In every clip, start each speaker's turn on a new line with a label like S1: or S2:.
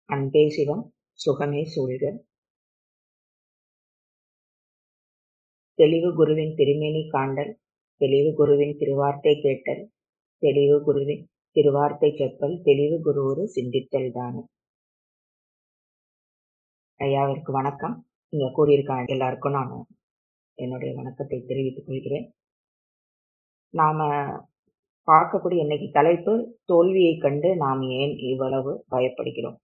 S1: அன்பே சிவம் சுகமே சூழ்க தெளிவு குருவின் திருமேனி காண்டல் தெளிவு குருவின் திருவார்த்தை கேட்டல் தெளிவு குருவின் திருவார்த்தை செப்பல் தெளிவு குருவொரு சிந்தித்தல் தானே ஐயாவிற்கு வணக்கம் இங்க கூறியிருக்க எல்லாருக்கும் நான் என்னுடைய வணக்கத்தை தெரிவித்துக் கொள்கிறேன் நாம பார்க்கக்கூடிய இன்னைக்கு தலைப்பு தோல்வியை கண்டு நாம் ஏன் இவ்வளவு பயப்படுகிறோம்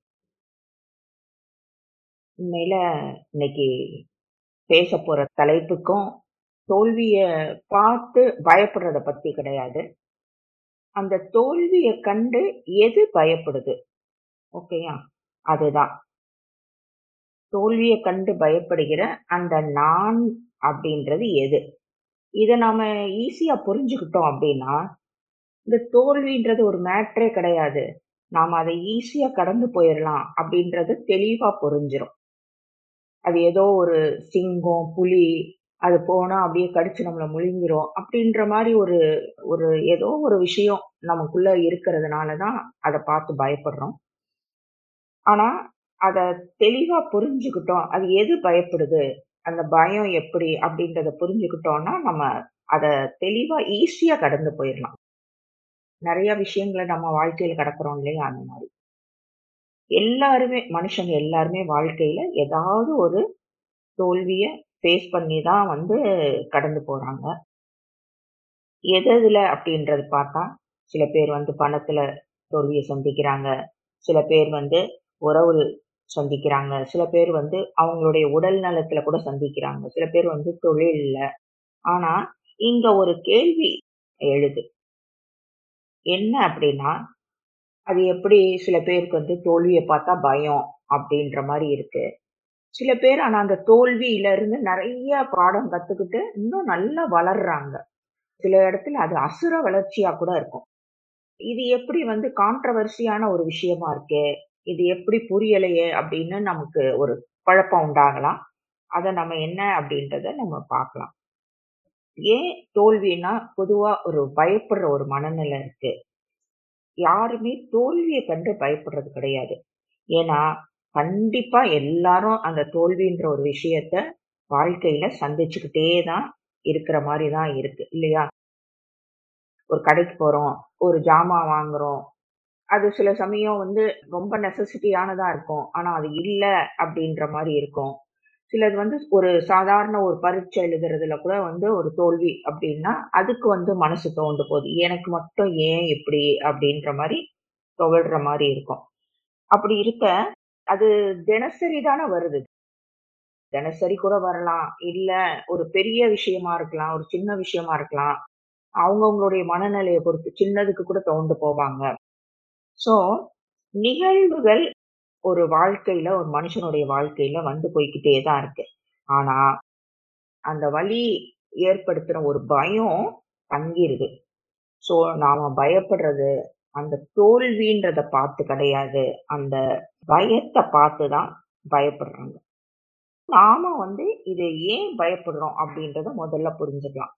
S1: உண்மையில இன்னைக்கு பேச போற தலைப்புக்கும் தோல்விய பார்த்து பயப்படுறத பத்தி கிடையாது அந்த தோல்விய கண்டு எது பயப்படுது ஓகேயா அதுதான் தோல்வியை கண்டு பயப்படுகிற அந்த நான் அப்படின்றது எது இதை நாம ஈஸியா புரிஞ்சுக்கிட்டோம் அப்படின்னா இந்த தோல்வின்றது ஒரு மேட்ரே கிடையாது நாம அதை ஈஸியா கடந்து போயிடலாம் அப்படின்றது தெளிவா புரிஞ்சிடும் அது ஏதோ ஒரு சிங்கம் புலி அது போனா அப்படியே கடிச்சு நம்மளை முழுங்கிரும் அப்படின்ற மாதிரி ஒரு ஒரு ஏதோ ஒரு விஷயம் நமக்குள்ள இருக்கிறதுனால தான் அதை பார்த்து பயப்படுறோம் ஆனா அத தெளிவா புரிஞ்சுக்கிட்டோம் அது எது பயப்படுது அந்த பயம் எப்படி அப்படின்றத புரிஞ்சுக்கிட்டோம்னா நம்ம அத தெளிவா ஈஸியா கடந்து போயிடலாம் நிறைய விஷயங்களை நம்ம வாழ்க்கையில கடக்குறோம் இல்லையா அந்த மாதிரி எல்லாருமே மனுஷங்க எல்லாருமே வாழ்க்கையில ஏதாவது ஒரு தோல்விய ஃபேஸ் பண்ணி தான் வந்து கடந்து போறாங்க எது எதுல அப்படின்றது பார்த்தா சில பேர் வந்து பணத்துல தோல்வியை சந்திக்கிறாங்க சில பேர் வந்து உறவு சந்திக்கிறாங்க சில பேர் வந்து அவங்களுடைய உடல் நலத்துல கூட சந்திக்கிறாங்க சில பேர் வந்து தொழில்ல ஆனா இங்க ஒரு கேள்வி எழுது என்ன அப்படின்னா அது எப்படி சில பேருக்கு வந்து தோல்வியை பார்த்தா பயம் அப்படின்ற மாதிரி இருக்கு சில பேர் ஆனா அந்த தோல்வியில இருந்து நிறைய பாடம் கத்துக்கிட்டு இன்னும் நல்லா வளர்றாங்க சில இடத்துல அது அசுர வளர்ச்சியா கூட இருக்கும் இது எப்படி வந்து கான்ட்ரவர்சியான ஒரு விஷயமா இருக்கே இது எப்படி புரியலையே அப்படின்னு நமக்கு ஒரு குழப்பம் உண்டாகலாம் அதை நம்ம என்ன அப்படின்றத நம்ம பார்க்கலாம் ஏன் தோல்வினா பொதுவா ஒரு பயப்படுற ஒரு மனநிலை இருக்கு யாருமே தோல்வியை கண்டு பயப்படுறது கிடையாது ஏன்னா கண்டிப்பா எல்லாரும் அந்த தோல்வின்ற ஒரு விஷயத்த வாழ்க்கையில சந்திச்சுக்கிட்டே தான் இருக்கிற மாதிரி தான் இருக்கு இல்லையா ஒரு கடைக்கு போறோம் ஒரு ஜாமான் வாங்குறோம் அது சில சமயம் வந்து ரொம்ப நெசசிட்டியானதா இருக்கும் ஆனா அது இல்ல அப்படின்ற மாதிரி இருக்கும் சிலது வந்து ஒரு சாதாரண ஒரு பரீட்சை எழுதுறதுல கூட வந்து ஒரு தோல்வி அப்படின்னா அதுக்கு வந்து மனசு தோண்டு போகுது எனக்கு மட்டும் ஏன் இப்படி அப்படின்ற மாதிரி துவழ்ற மாதிரி இருக்கும் அப்படி இருக்க அது தினசரி தானே வருது தினசரி கூட வரலாம் இல்ல ஒரு பெரிய விஷயமா இருக்கலாம் ஒரு சின்ன விஷயமா இருக்கலாம் அவங்கவுங்களுடைய மனநிலையை பொறுத்து சின்னதுக்கு கூட தோண்டு போவாங்க சோ நிகழ்வுகள் ஒரு வாழ்க்கையில ஒரு மனுஷனுடைய வாழ்க்கையில வந்து போய்கிட்டே தான் இருக்கு ஆனா அந்த வலி ஏற்படுத்துற ஒரு பயம் தங்கிருது சோ நாம பயப்படுறது அந்த தோல்வின்றத பார்த்து கிடையாது அந்த பயத்தை பார்த்து தான் பயப்படுறாங்க நாம வந்து இதை ஏன் பயப்படுறோம் அப்படின்றத முதல்ல புரிஞ்சுக்கலாம்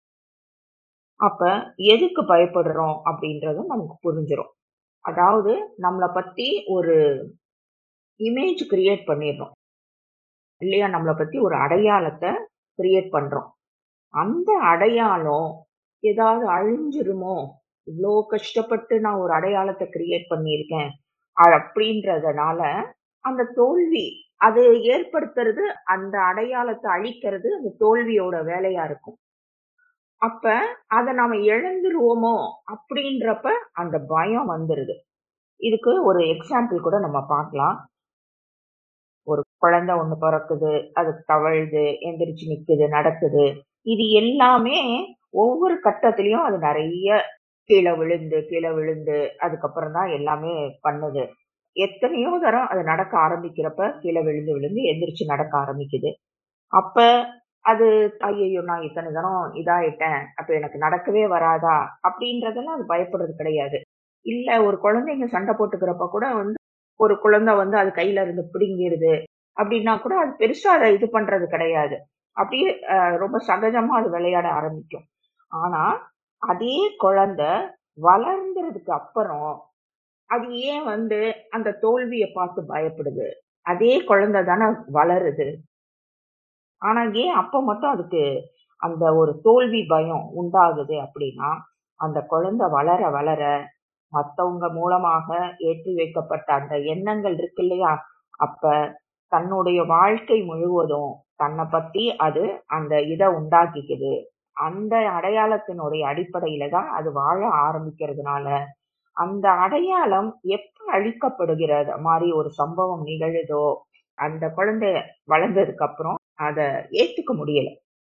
S1: அப்ப எதுக்கு பயப்படுறோம் அப்படின்றத நமக்கு புரிஞ்சிடும் அதாவது நம்மளை பத்தி ஒரு இமேஜ் கிரியேட் பண்ணிடுறோம் இல்லையா நம்மளை பத்தி ஒரு அடையாளத்தை கிரியேட் பண்றோம் அந்த அடையாளம் ஏதாவது அழிஞ்சிருமோ இவ்வளோ கஷ்டப்பட்டு நான் ஒரு அடையாளத்தை கிரியேட் பண்ணியிருக்கேன் அப்படின்றதுனால அந்த தோல்வி அது ஏற்படுத்துறது அந்த அடையாளத்தை அழிக்கிறது அந்த தோல்வியோட வேலையா இருக்கும் அப்ப அதை நாம இழந்துருவோமோ அப்படின்றப்ப அந்த பயம் வந்துருது இதுக்கு ஒரு எக்ஸாம்பிள் கூட நம்ம பார்க்கலாம் ஒரு குழந்தை ஒண்ணு பிறக்குது அது தவழுது எந்திரிச்சு நிக்குது நடக்குது இது எல்லாமே ஒவ்வொரு கட்டத்திலயும் அது நிறைய கீழே விழுந்து கீழே விழுந்து அதுக்கப்புறம் தான் எல்லாமே பண்ணுது எத்தனையோ தரம் அது நடக்க ஆரம்பிக்கிறப்ப கீழே விழுந்து விழுந்து எந்திரிச்சு நடக்க ஆரம்பிக்குது அப்ப அது ஐயோ நான் இத்தனை தரம் இதாயிட்டேன் அப்ப எனக்கு நடக்கவே வராதா அப்படின்றதெல்லாம் அது பயப்படுறது கிடையாது இல்ல ஒரு குழந்தைங்க சண்டை போட்டுக்கிறப்ப கூட வந்து ஒரு குழந்தை வந்து அது கையில இருந்து பிடுங்கிடுது அப்படின்னா கூட அது பெருசா அதை இது பண்றது கிடையாது அப்படியே ரொம்ப சகஜமா அது விளையாட ஆரம்பிக்கும் ஆனா அதே குழந்தை வளர்ந்ததுக்கு அப்புறம் அது ஏன் வந்து அந்த தோல்விய பார்த்து பயப்படுது? அதே குழந்தை தானே வளருது. ஆனா ஏன் அப்ப மட்டும் அதுக்கு அந்த ஒரு தோல்வி பயம் உண்டாகுது அப்படின்னா, அந்த குழந்தை வளர வளர மத்தவங்க மூலமாக ஏற்றி வைக்கப்பட்ட அந்த எண்ணங்கள் இருக்கு இல்லையா? அப்ப தன்னுடைய வாழ்க்கை முழுவதும் தன்னை பத்தி அது அந்த இத உண்டாக்கிக்குது. அந்த அடையாளத்தினுடைய அடிப்படையில தான் அது வாழ ஆரம்பிக்கிறதுனால, அந்த அடையாளம் எப்ப அழிக்கப்படுகிறது மாரி ஒரு சம்பவம் நிகழுதோ, அந்த குழந்தை வளர்ந்ததுக்கு அப்புறம் அத ஏத்துக்க முடியல.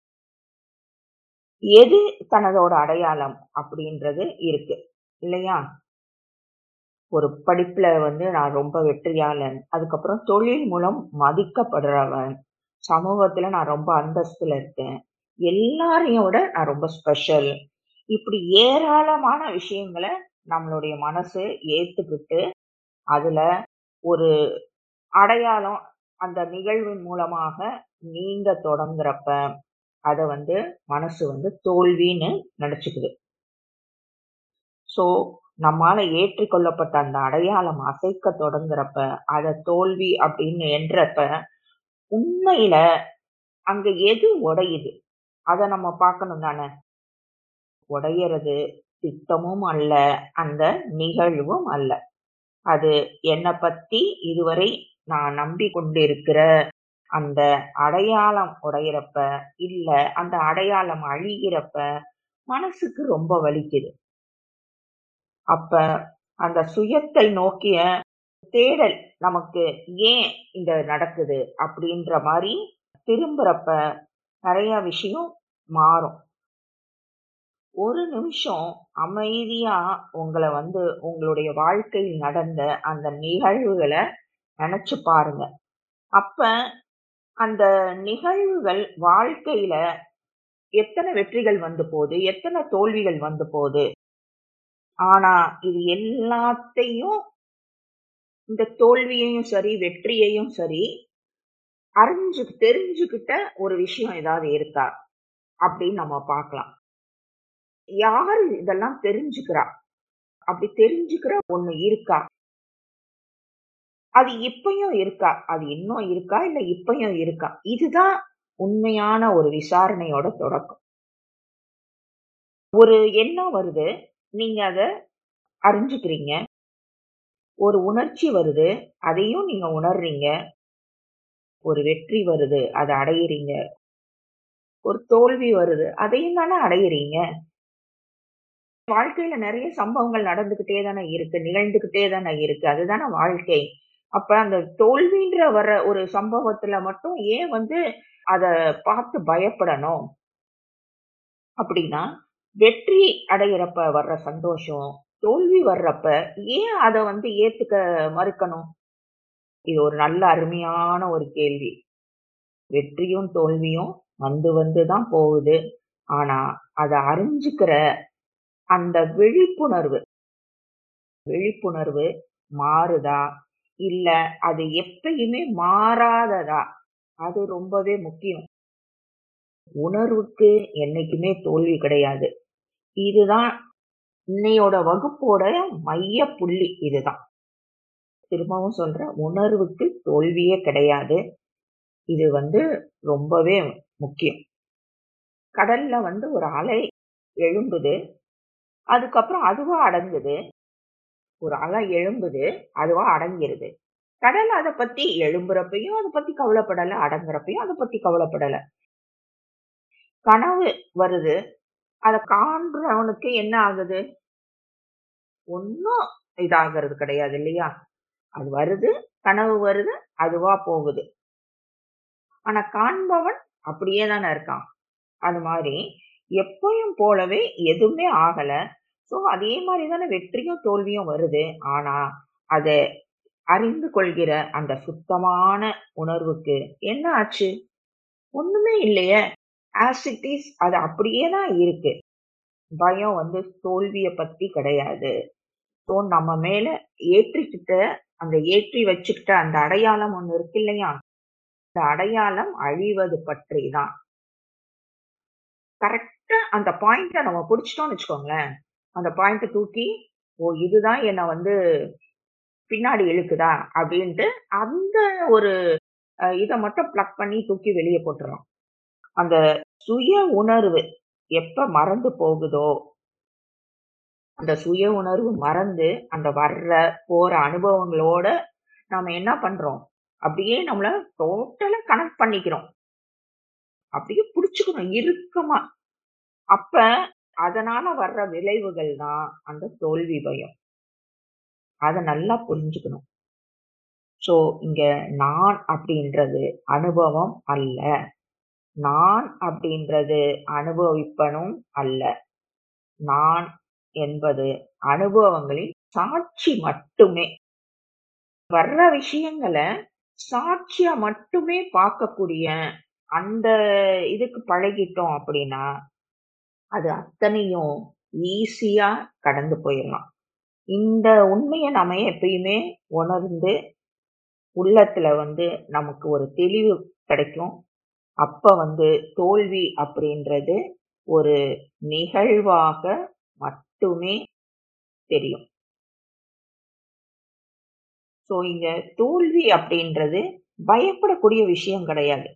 S1: எது தனதோட அடையாளம் அப்படின்றது இருக்கு. இல்லையா? ஒரு படிப்புல வந்து நான் ரொம்ப வெற்றியாளன். அதுக்கப்புறம் தொழில் மூலம் மதிக்கப்படுறவன். சமூகத்துல நான் ரொம்ப அந்தஸ்துல இருக்கேன். எல்லாரையும் விட நான் ரொம்ப ஸ்பெஷல். இப்படி ஏராளமான விஷயங்கள நம்மளுடைய மனசு ஏத்துக்கிட்டு, அதுல ஒரு அடையாளம் அந்த நிகழ்வின் மூலமாக நீங்க தொடங்குறப்ப, அத வந்து மனசு வந்து தோல்வின்னு நெனச்சுக்குது. ஸோ, நம்மால ஏற்றுக்கொள்ளப்பட்ட அந்த அடையாளம் அசைக்க தொடங்குறப்ப, அத தோல்வி அப்படின்னு எண்றப்ப, உண்மையில அங்க எது உடையுது? அத நம்ம பார்க்கணும் தானே! உடையறது திட்டமும் அல்ல, அந்த நிகழ்வும் அல்ல. அது என்ன பத்தி இதுவரை நான் நம்பிக் கொண்டிருக்கிற அந்த அடையாளம் உடையிறப்ப, இல்ல அந்த அடையாளம் அழிகிறப்ப, மனசுக்கு ரொம்ப வலிக்குது. அப்ப அந்த சுயத்தை நோக்கிய தேடல் நமக்கு ஏன் இந்த நடக்குது? அப்படின்ற மாரி திரும்புறப்ப நெறைய விஷயம் மாறும். ஒரு நிமிஷம் அமைதியா உங்கள வந்து உங்களுடைய வாழ்க்கையில் நடந்த அந்த நிகழ்வுகள நெனச்சு பாருங்க. அப்ப அந்த நிகழ்வுகள் வாழ்க்கையில எத்தன வெற்றிகள் வந்து போது? எத்தன தோல்விகள் வந்து போது? ஆனா இது எல்லாத்தையும் இந்த தோல்வியையும் சரி, வெற்றியையும் சரி, அறிஞ்சு தெரிஞ்சுக்கிட்ட ஒரு விஷயம் ஏதாவது இருக்கா? அப்படின்னு நம்ம பார்க்கலாம். யாரு இதெல்லாம் தெரிஞ்சுக்கிறா? அப்படி தெரிஞ்சுக்கிற ஒண்ணு இருக்கா? அது இப்பயும் இருக்கா? அது இன்னும் இருக்கா? இல்ல இப்பயும் இருக்கா? இதுதான் உண்மையான ஒரு விசாரணையோட தொடக்கம். ஒரு எண்ணம் வருது. நீங்க அத அறிஞ்சுக்கிறீங்க. ஒரு உணர்ச்சி வருது. அதையும் நீங்க உணர்றீங்க. ஒரு வெற்றி வருது. அத அடையிறீங்க. ஒரு தோல்வி வருது. அதையும் தானே அடையிறீங்க. வாழ்க்கையில நெறைய சம்பவங்கள் நடந்துகிட்டே தானே இருக்கு. நிகழ்ந்துகிட்டே தானே இருக்கு. அதுதானே வாழ்க்கை. அப்ப அந்த தோல்வின்ற வர ஒரு சம்பவத்துல மட்டும் ஏன் வந்து அத பார்த்து பயப்படணும்? அப்படின்னா, வெற்றி அடையிறப்ப வர்ற சந்தோஷம், தோல்வி வர்றப்ப ஏன் அத வந்து ஏத்துக்க மறுக்கணும்? இது ஒரு நல்ல அருமையான ஒரு கேள்வி. வெற்றியும், தோல்வியும் வந்து வந்து தான் போகுது. ஆனா, அத அறிஞ்சுக்கிற அந்த விழிப்புணர்வு விழிப்புணர்வு மாறுதா? இல்ல அது எப்பயுமே மாறாததா? அது ரொம்பவே முக்கியம். உணர்வுக்கு என்னைக்குமே தோல்வி கிடையாது. இதுதான் இன்னையோட வகுப்போட மைய புள்ளி இதுதான். திரும்பவும் சொல்றேன். உணர்வுக்கு தோல்வியே கிடையாது. இது வந்து ரொம்பவே முக்கியம். கடல்ல வந்து ஒரு அலை எழும்புது. அதுக்கப்புறம் அதுவா அடங்குது. ஒரு அலை எழும்புது. அதுவா அடங்கிருது. கடல் அத பத்தி எழும்புறப்பயும் அத பத்தி கவலைப்படல. அடங்குறப்பயும் அத பத்தி கவலைப்படல. கனவு வருது. அத காண்றவனுக்கு என்ன ஆகுது? ஒண்ணும் இதாகிறது கிடையாது இல்லையா? அது வருது, கனவு வருது, அதுவா போகுது. ஆனா காண்பவன் அப்படியே தானே இருக்கான். அது மாரி எப்பயும் போலவே எதுவுமே ஆகல. ஸோ அதே மாரி தானே வெற்றியும், தோல்வியும் வருது. ஆனா அத அறிந்து கொள்கிற அந்த சுத்தமான உணர்வுக்கு என்ன ஆச்சு? ஒண்ணுமே இல்லையே! ஆஸ் இட் இஸ் அது அப்படியே தான் இருக்கு. பயம் வந்து தோல்விய பத்தி கிடையாது. ஸோ நம்ம மேல ஏற்றிக்கிட்ட அந்த ஏற்றி வச்சுக்கிட்ட அந்த அடையாளம் ஒண்ணு இருக்கு இல்லையா? அந்த அடையாளம் அழிவது பற்றி தான். கரெக்ட்டா அந்த பாயிண்ட்ட நம்ம புடிச்சுட்டோம்னு வச்சுக்கோங்களேன். அந்த பாயிண்ட்ட தூக்கி ஓ இதுதான் என்ன வந்து பின்னாடி இழுக்குதா அப்படின்ட்டு அந்த ஒரு அஹ், இதை மட்டும் பிளக் பண்ணி தூக்கி வெளியே போட்டுறோம் அந்த சுய உணர்வு எப்ப மறந்து போகுதோ அந்த சுய உணர்வு மறந்து அந்த வர்ற போற அனுபவங்களோட நாம என்ன பண்றோம் அப்படியே நம்மள டோட்டலா கனெக்ட் பண்ணிக்கிறோம் அப்படியே புடிச்சுக்கணும் இறுக்கமா அப்ப அதனால வர்ற விளைவுகள் தான் அந்த தோல்வி பயம் அத நல்லா புரிஞ்சுக்கணும் சோ இங்க நான் அப்படின்றது அனுபவம் அல்ல நான் அப்படின்றது அனுபவிப்பனும் அல்ல நான் என்பது அனுபவங்களின் சாட்சி மட்டுமே வர்ற விஷயங்களை சாட்சியா மட்டுமே பார்க்கக்கூடிய அந்த இதுக்கு பழகிட்டோம் அப்படின்னா அது அத்தனையும் ஈஸியா கடந்து போயிடலாம் இந்த உண்மையை நாம எப்பயுமே உணர்ந்து உள்ளத்துல வந்து நமக்கு ஒரு தெளிவு கிடைக்கும் அப்ப வந்து தோல்வி அப்படின்றது ஒரு நிகழ்வாக மட்டுமே தெரியும் சோ இங்க தோல்வி அப்படின்றது பயப்படக்கூடிய விஷயம் கிடையாது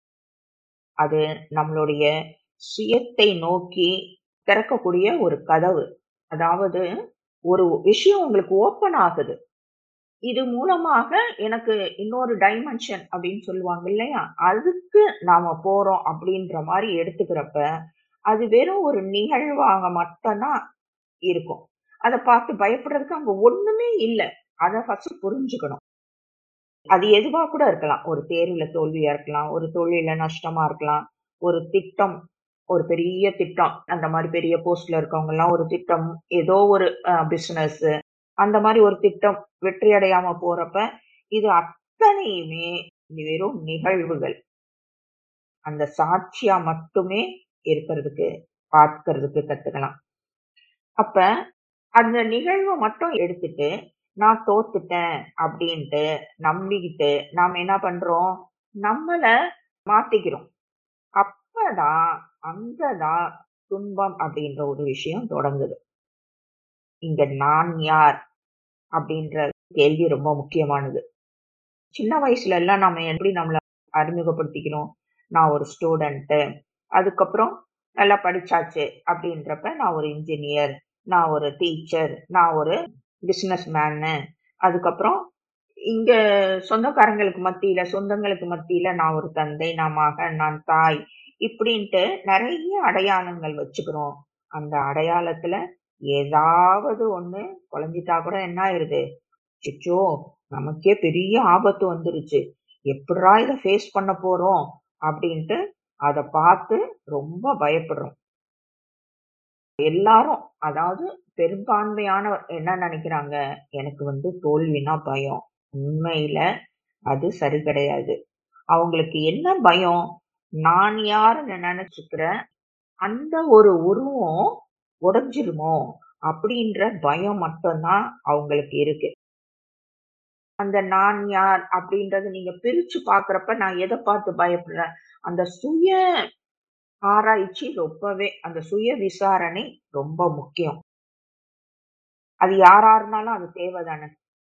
S1: அது நம்மளுடைய சுயத்தை நோக்கி திறக்கக்கூடிய ஒரு கதவு அதாவது ஒரு விஷயம் உங்களுக்கு ஓப்பன் ஆகுது இது மூலமாக எனக்கு இன்னொரு டைமென்ஷன் அப்படின்னு சொல்லுவாங்க இல்லையா அதுக்கு நாம போறோம் அப்படின்ற மாதிரி எடுத்துக்கிறப்ப அது வெறும் ஒரு நிகழ்வாக மட்டும்தான் இருக்கும் அதை பார்த்து பயப்படுறதுக்கு அங்க ஒண்ணுமே இல்லை அதை ஃபர்ஸ்ட் புரிஞ்சுக்கணும் அது எதுவா கூட இருக்கலாம் ஒரு தேர்வுல தோல்வியா இருக்கலாம் ஒரு தொழில நஷ்டமா இருக்கலாம் ஒரு திட்டம் ஒரு பெரிய திட்டம் அந்த மாதிரி பெரிய போஸ்ட்ல இருக்கவங்க எல்லாம் ஒரு திட்டம் ஏதோ ஒரு பிசினஸ் அந்த மாதிரி ஒரு திட்டம் வெற்றி அடையாம போறப்ப இது அத்தனையுமே வெறும் நிகழ்வுகள் அந்த சாட்சியா மட்டுமே இருக்கிறதுக்கு பார்க்கறதுக்கு கத்துக்கலாம் அப்ப அந்த நிகழ்வை மட்டும் எடுத்துட்டு நான் தோத்துட்டேன் அப்படின்ட்டு நம்பிக்கிட்டு நாம என்ன பண்றோம் நம்மள மாத்திக்கிறோம் அப்பதான் அங்கதான் துன்பம் அப்படின்ற ஒரு விஷயம் தொடங்குது இங்க நான் யார் அப்படின்ற கேள்வி ரொம்ப முக்கியமானது சின்ன வயசுல எல்லாம் நம்ம எப்படி நம்மள அறிமுகப்படுத்திக்கிறோம் நான் ஒரு ஸ்டூடெண்ட் அதுக்கப்புறம் நல்லா படிச்சாச்சு அப்படின்றப்ப நான் ஒரு இன்ஜினியர் நான் ஒரு டீச்சர் நான் ஒரு பிசினஸ் மேனு அதுக்கப்புறம் இங்க சொந்தக்காரங்களுக்கு மத்தியில சொந்தங்களுக்கு மத்தியில நான் ஒரு தந்தை நான் மகன் நான் தாய் இப்படின்ட்டு நிறைய அடையாளங்கள் வச்சுக்கிறோம் அந்த அடையாளத்துல ஏதாவது ஒண்ணு குழஞ்சிட்டா கூட என்ன ஆயிருது சிச்சோ நமக்கே பெரிய ஆபத்து வந்துருச்சு எப்படா இதை ஃபேஸ் பண்ண போறோம் அப்படின்ட்டு அதை பார்த்து ரொம்ப பயப்படுறோம் எல்லாரும் அதாவது பெரும்பான்மையானவர் என்ன நினைக்கிறாங்க எனக்கு வந்து தோல்வினா பயம் உண்மையில அது சரி கிடையாது அவங்களுக்கு என்ன பயம் நான் யாருன்னு நினைச்சுக்கிற அந்த ஒரு உருவம் உடைஞ்சிருமோ அப்படின்ற பயம் மட்டும்தான் அவங்களுக்கு இருக்கு அந்த நான் யார் அப்படின்றது நீங்க பிரிச்சு பாக்குறப்ப நான் எதை பார்த்து பயப்படுறேன் அந்த சுய ஆராய்ச்சி ரொம்பவே அந்த சுய விசாரணை ரொம்ப முக்கியம் அது யாரா இருந்தாலும் அது தேவைதானே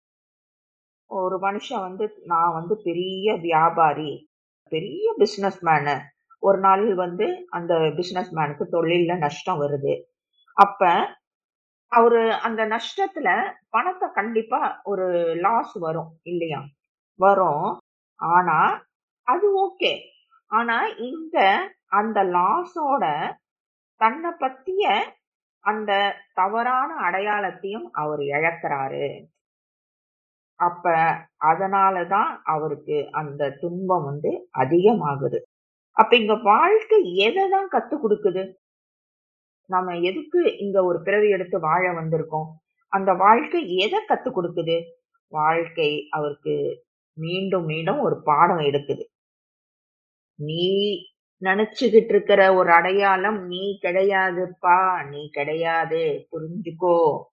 S1: ஒரு மனுஷன் வந்து நான் வந்து பெரிய வியாபாரி பெரிய பிசினஸ் மேனு ஒரு நாள் வந்து அந்த பிசினஸ் மேனுக்கு தொழில நஷ்டம் வருது அப்ப அவரு அந்த நஷ்டத்துல பணத்தை கண்டிப்பா ஒரு லாஸ் வரும் இல்லையா வரும் ஆனா அது ஓகே ஆனா இங்க அந்த லாஸோட தன்னை பத்திய அந்த தவறான அடையாளத்தையும் அவர் இழக்கிறாரு அப்ப அதனாலதான் அவருக்கு அந்த துன்பம் வந்து அதிகமாகுது அப்ப இங்க வாழ்க்கை எதை தான் கத்து கொடுக்குது நம்ம எதுக்கு இங்க ஒரு பிறவி எடுத்து வாழ வந்திருக்கோம் அந்த வாழ்க்கை எதை கத்து கொடுக்குது வாழ்க்கை அவருக்கு மீண்டும் மீண்டும் ஒரு பாடம் எடுக்குது நீ நினைச்சுகிட்டு இருக்கிற ஒரு அடையாளம் நீ கிடையாதுப்பா நீ கிடையாது புரிஞ்சுக்கோ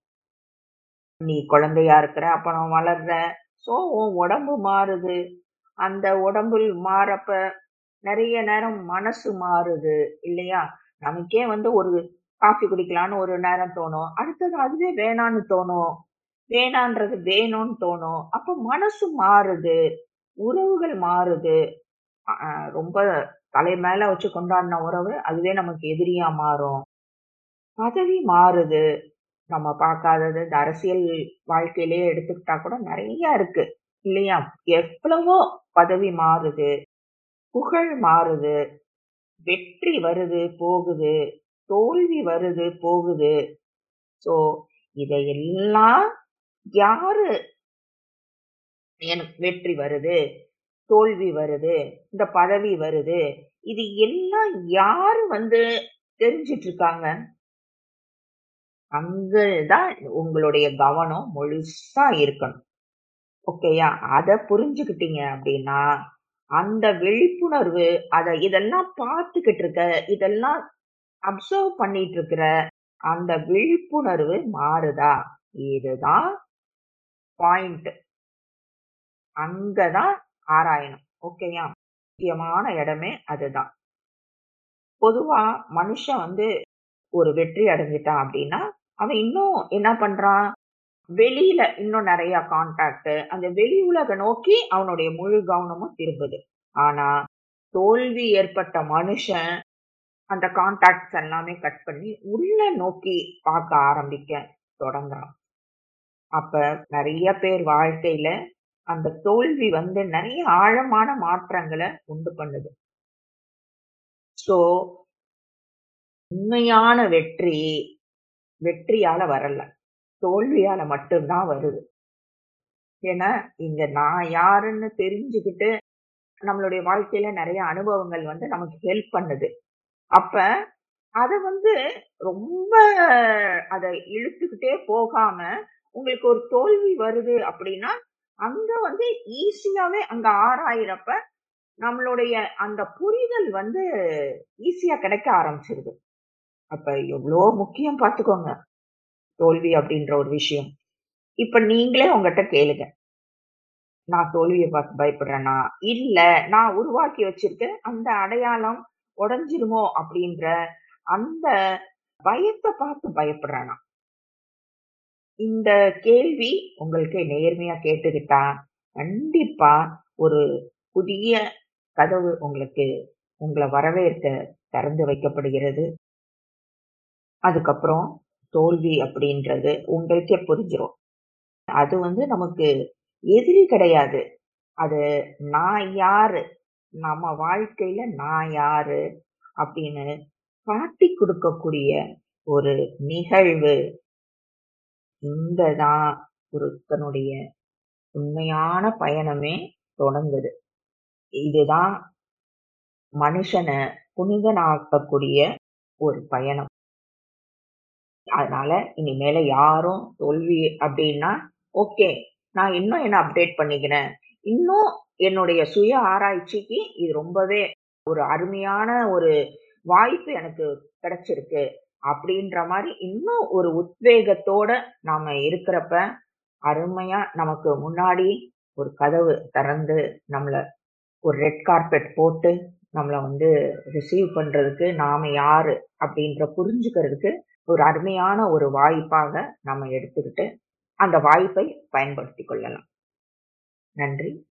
S1: நீ குழந்தையா இருக்கிற அப்புறம் வளர்ற சோ உன் உடம்பு மாறுது அந்த உடம்பு மாறப்ப நிறைய நேரம் மனசு மாறுது இல்லையா நமக்கே வந்து ஒரு காஃபி குடிக்கலான்னு ஒரு நேரம் தோணும் அடுத்தது அதுவே வேணான்னு தோணும் வேணான்றது வேணும்னு தோணும் அப்ப மனசு மாறுது உறவுகள் மாறுது அஹ் ரொம்ப தலை மேல வச்சு கொண்டாடின உறவு அதுவே நமக்கு எதிரியா மாறும் பதவி மாறுது நம்ம பார்க்காதது இந்த அரசியல் வாழ்க்கையிலேயே எடுத்துக்கிட்டா கூட நிறைய இருக்கு இல்லையா எவ்வளவோ பதவி மாறுது புகழ் மாறுது வெற்றி வருது போகுது தோல்வி வருது போகுது சோ இதையெல்லாம் யாரு எனக்கு வெற்றி வருது தோல்வி வருது இந்த பதவி வருது இது எல்லாம் யாரு வந்து தெரிஞ்சிட்டு இருக்காங்க அங்கதான் உங்களுடைய கவனம் முழுசா இருக்கணும் ஓகேயா அத புரிஞ்சுக்கிட்டீங்க அப்படின்னா அந்த விழிப்புணர்வு அத இதெல்லாம் பார்த்துக்கிட்டு இருக்க இதெல்லாம் அப்சர்வ் பண்ணிட்டு இருக்கிற அந்த விழிப்புணர்வு மாறுதா இதுதான் பாயிண்ட் அங்கதான் ஆராயணும் ஓகேயா முக்கியமான இடமே அதுதான் பொதுவா மனுஷன் வந்து ஒரு வெற்றி அடைஞ்சிட்டான் அப்படின்னா அவன் இன்னும் என்ன பண்றான் வெளியில இன்னும் நிறைய கான்டாக்ட் அந்த வெளி உலக நோக்கி அவனுடைய முழு கவனமும் திரும்புது ஆனா தோல்வி ஏற்பட்ட மனுஷன் அந்த கான்டாக்ட்ஸ் எல்லாமே கட் பண்ணி உள்ள நோக்கி பார்க்க ஆரம்பிக்க தொடங்குறான் அப்ப நிறைய பேர் வாழ்க்கையில அந்த தோல்வி வந்து நிறைய ஆழமான மாற்றங்களை உண்டு பண்ணுது சோ உண்மையான வெற்றி வெற்றியால வரல தோல்வியால மட்டும்தான் வருது ஏன்னா இங்க நான் யாருன்னு தெரிஞ்சுக்கிட்டு நம்மளுடைய வாழ்க்கையில நிறைய அனுபவங்கள் வந்து நமக்கு ஹெல்ப் பண்ணுது அப்ப அத வந்து ரொம்ப அதை இழுத்துக்கிட்டே போகாம உங்களுக்கு ஒரு தோல்வி வருது அப்படின்னா அங்க வந்து ஈஸியாவே அங்க ஆறாயிரப்ப நம்மளுடைய அந்த புரிதல் வந்து ஈஸியா கிடைக்க ஆரம்பிச்சிருது அப்ப எவ்வளோ முக்கியம் பார்த்துக்கோங்க தோல்வி அப்படின்ற ஒரு விஷயம் இப்ப நீங்களே உங்ககிட்ட கேளுங்க நான் தோல்வியை பார்த்து பயப்படுறேனா இல்ல நான் உருவாக்கி வச்சிருக்க அந்த அடையாளம் உடஞ்சிருமோ அப்படின்ற அந்த பயத்தை பார்த்து பயப்படுறேனா இந்த கேள்வி உங்களுக்கு நேர்மையா கேட்டுக்கிட்டா கண்டிப்பா ஒரு புதிய கதவு உங்களுக்கு உங்களை வரவேற்க திறந்து வைக்கப்படுகிறது அதுக்கப்புறம் தோல்வி அப்படின்றது உங்களுக்கே புரிஞ்சிரும் அது வந்து நமக்கு எதிரி கிடையாது அது நான் யாரு நம்ம வாழ்க்கையில நான் யாரு அப்படின்னு காட்டி கொடுக்கக்கூடிய ஒரு நிகழ்வு இங்கதான் ஒருத்தனுடைய உண்மையான பயணமே தொடங்குது இதுதான் மனுஷனை புனிதனாக்கக்கூடிய ஒரு பயணம் அதனால இனிமேல யாரும் தோல்வி அப்படின்னா ஓகே நான் இன்னும் என்ன அப்டேட் பண்ணிக்கிறேன் இன்னும் என்னுடைய சுய ஆராய்ச்சிக்கு இது ரொம்பவே ஒரு அருமையான ஒரு வாய்ப்பு எனக்கு கிடைச்சிருக்கு அப்படின்ற மாதிரி இன்னும் ஒரு உத்வேகத்தோட நாம இருக்கிறப்ப அருமையா நமக்கு முன்னாடி ஒரு கதவு திறந்து நம்மள ஒரு ரெட் கார்பெட் போட்டு நம்மளை வந்து ரிசீவ் பண்றதுக்கு நாம யாரு அப்படின்ற புரிஞ்சுக்கிறதுக்கு ஒரு அருமையான ஒரு வாய்ப்பாக நம்ம எடுத்துக்கிட்டு அந்த வாய்ப்பை பயன்படுத்தி கொள்ளலாம் நன்றி